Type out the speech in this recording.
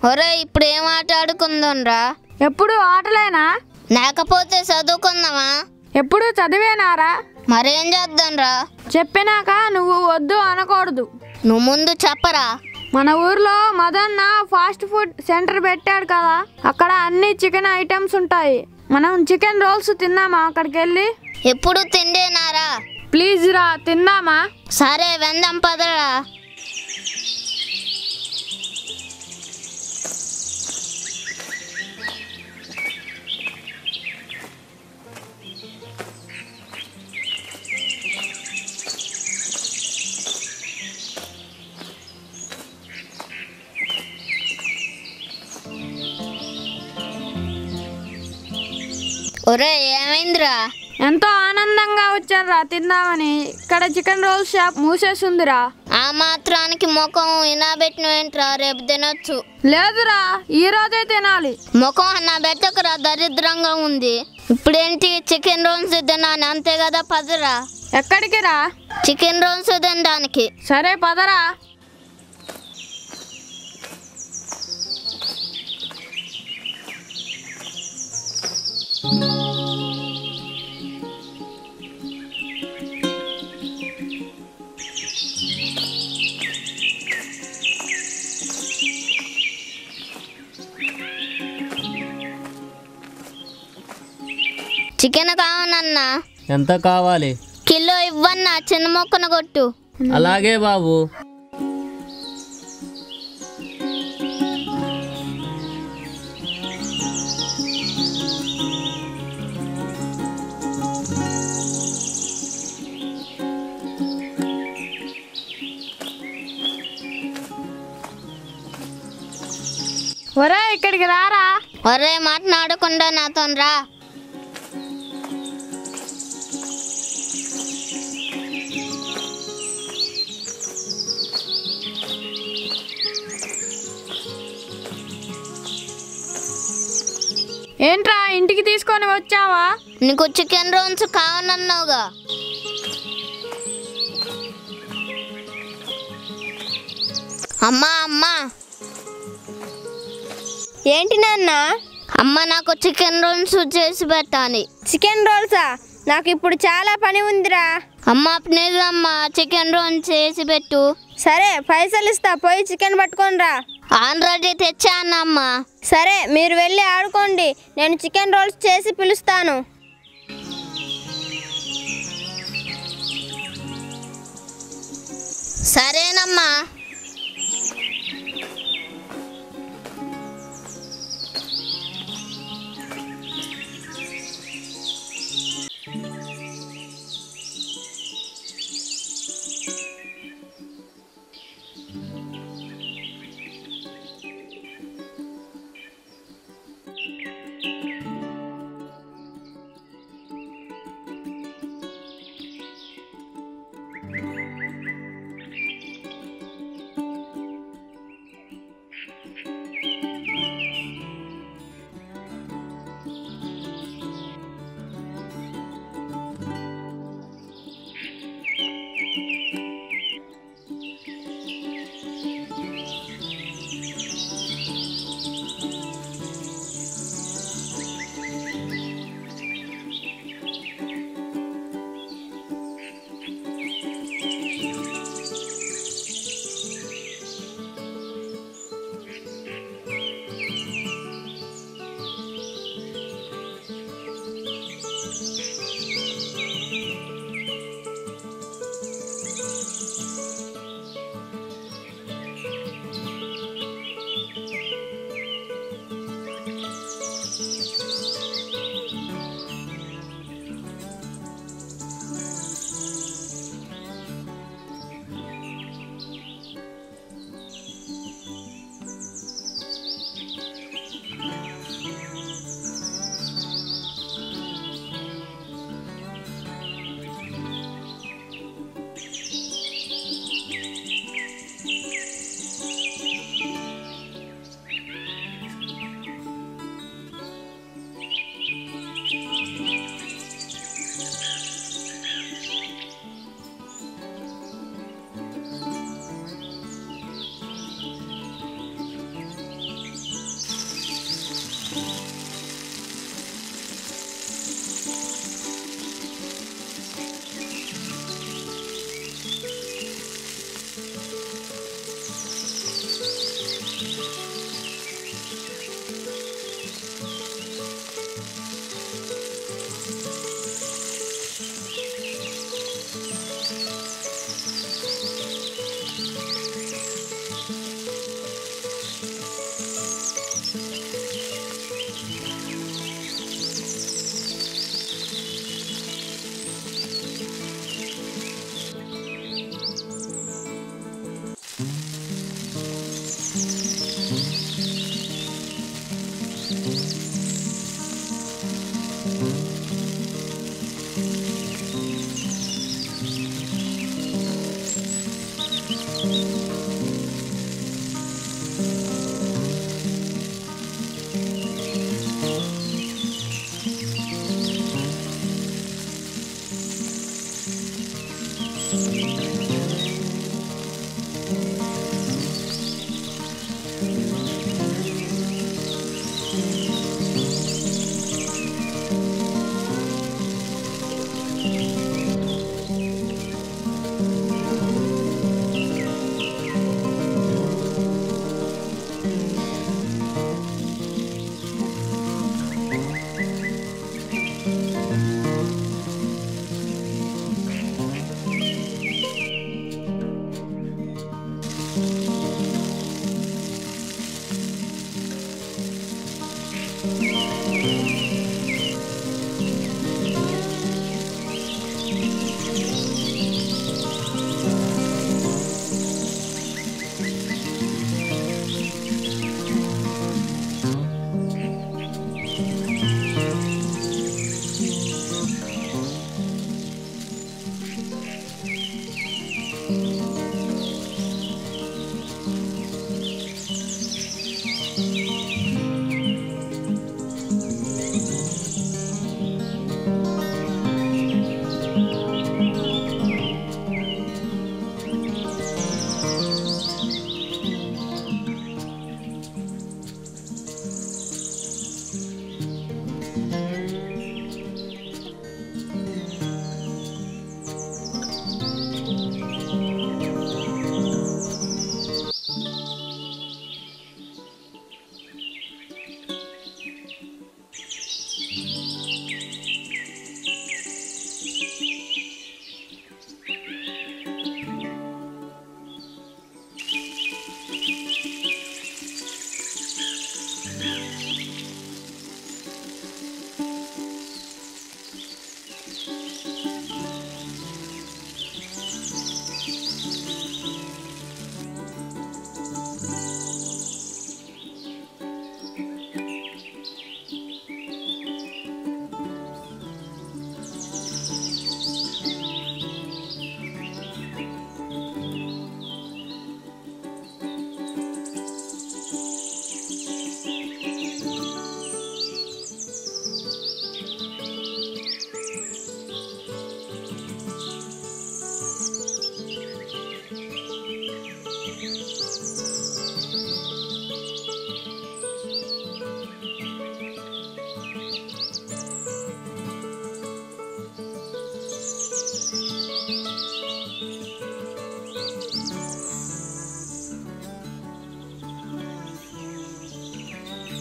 ఒరే ఇప్పుడు ఏం ఆట ఆడుకుందాంరా ఎప్పుడు ఆటలేనా లేకపోతే చదువుకుందామా ఎప్పుడు చదివేనారా మరేం చేద్దాంరా చెప్పినాక నువ్వు వద్దు అనకూడదు నువ్వు ముందు చెప్పరా మన ఊర్లో మదన్న ఫాస్ట్ ఫుడ్ సెంటర్ పెట్టాడు కదా అక్కడ అన్ని చికెన్ ఐటమ్స్ ఉంటాయి మనం చికెన్ రోల్స్ తిన్నామా అక్కడికి వెళ్ళి ఎప్పుడు తిండేనారా ప్లీజ్ రా తిందామా సరే వెందాం పదరా ఒరే ఏమైందిరా ఎంతో ఆనందంగా వచ్చారా తిందామని ఇక్కడ చికెన్ రోల్ షాప్ మూసేసిందిరా ఆ మాత్రానికి ముఖం ఇనాబెట్టినవేంట్రా రేపు తినొచ్చు లేదురా ఈ రోజే తినాలి ముఖం నా బెట్టకురా దరిద్రంగా ఉంది ఇప్పుడేంటి చికెన్ రోల్స్ తిన్నాను అంతే కదా పదరా ఎక్కడికి రా చికెన్ రోల్స్ తినడానికి సరే పదరా చికెన్ కావనన్నా ఎంత కావాలి కిలో ఇవ్వన్నా చిన్న మొక్కను కొట్టు అలాగే బాబు ఒరే ఇక్కడికి రారా ఒరే మాట్లాడకుండా నాతో రా ఏంట్రా ఇంటికి తీసుకొని వచ్చావా నీకు చికెన్ రోల్స్ కావనన్నావుగా అమ్మా అమ్మా ఏంటి నాన్న అమ్మ నాకు చికెన్ రోల్స్ చేసి పెట్టాలి చికెన్ రోల్సా నాకు ఇప్పుడు చాలా పని ఉందిరా అమ్మ ప్లీజ్ అమ్మ చికెన్ రోల్స్ చేసి పెట్టు సరే పైసలు ఇస్తా పోయి చికెన్ పట్టుకొని రా ఆల్రెడీ తెచ్చానమ్మా సరే మీరు వెళ్ళి ఆడుకోండి నేను చికెన్ రోల్స్ చేసి పిలుస్తాను సరేనమ్మా ఆ